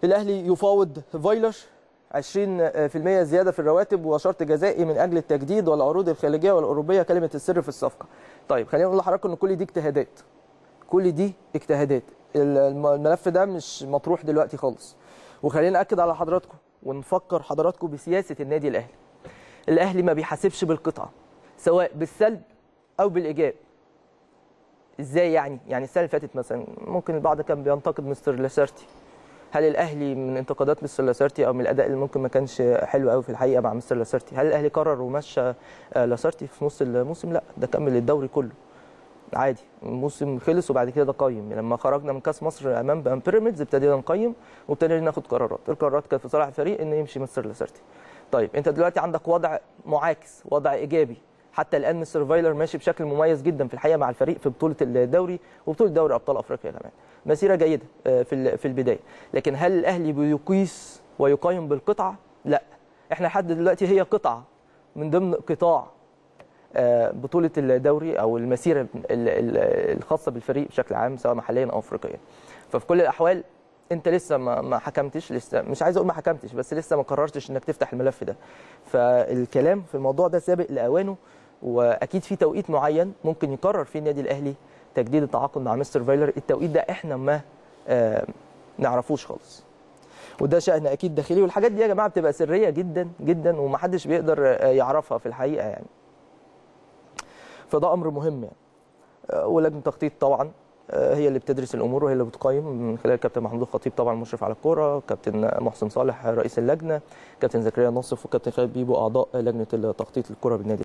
الاهلي يفاوض فايلر 20% زياده في الرواتب وشرط جزائي من اجل التجديد والعروض الخارجيه والاوروبيه كلمه السر في الصفقه. طيب خلينا نقول لحضراتكم ان كل دي اجتهادات. كل دي اجتهادات. الم- الملف ده مش مطروح دلوقتي خالص. وخلينا ناكد على حضراتكم ونفكر حضراتكم بسياسه النادي الاهلي. الاهلي ما بيحاسبش بالقطعه سواء بالسلب او بالايجاب. ازاي يعني؟ يعني السنه اللي فاتت مثلا ممكن البعض كان بينتقد مستر لاسارتي هل الاهلي من انتقادات مستر لاسارتي او من الاداء اللي ممكن ما كانش حلو قوي في الحقيقه مع مستر لاسارتي هل الاهلي قرر ومشى آه، لاسارتي في نص الموسم لا ده كمل الدوري كله عادي الموسم خلص وبعد كده ده قيم لما خرجنا من كاس مصر امام بام بيراميدز ابتدينا نقيم وابتدينا ناخد قرارات القرارات كانت في صالح الفريق ان يمشي مستر لاسارتي طيب انت دلوقتي عندك وضع معاكس وضع ايجابي حتى الان مستر فايلر ماشي بشكل مميز جدا في الحقيقه مع الفريق في بطوله الدوري وبطوله دوري ابطال افريقيا كمان مسيره جيده آه، في ال- في البدايه لكن هل الاهلي بيقيس ويقيم بالقطعه لا احنا لحد دلوقتي هي قطعه من ضمن قطاع آه، بطوله الدوري او المسيره ال- ال- الخاصه بالفريق بشكل عام سواء محليا او افريقيا ففي كل الاحوال انت لسه ما ما حكمتش لسه مش عايز اقول ما حكمتش بس لسه ما قررتش انك تفتح الملف ده فالكلام في الموضوع ده سابق لاوانه واكيد في توقيت معين ممكن يقرر فيه النادي الاهلي تجديد التعاقد مع مستر فايلر التوقيت ده احنا ما آه نعرفوش خالص وده شأن اكيد داخلي والحاجات دي يا جماعه بتبقى سريه جدا جدا ومحدش بيقدر آه، يعرفها في الحقيقه يعني فده امر مهم يعني آه، ولجنه تخطيط طبعا آه، هي اللي بتدرس الامور وهي اللي بتقيم من خلال كابتن محمود الخطيب طبعا مشرف على الكوره كابتن محسن صالح رئيس اللجنه كابتن زكريا ناصف وكابتن خالد بيبو اعضاء لجنه التخطيط الكره بالنادي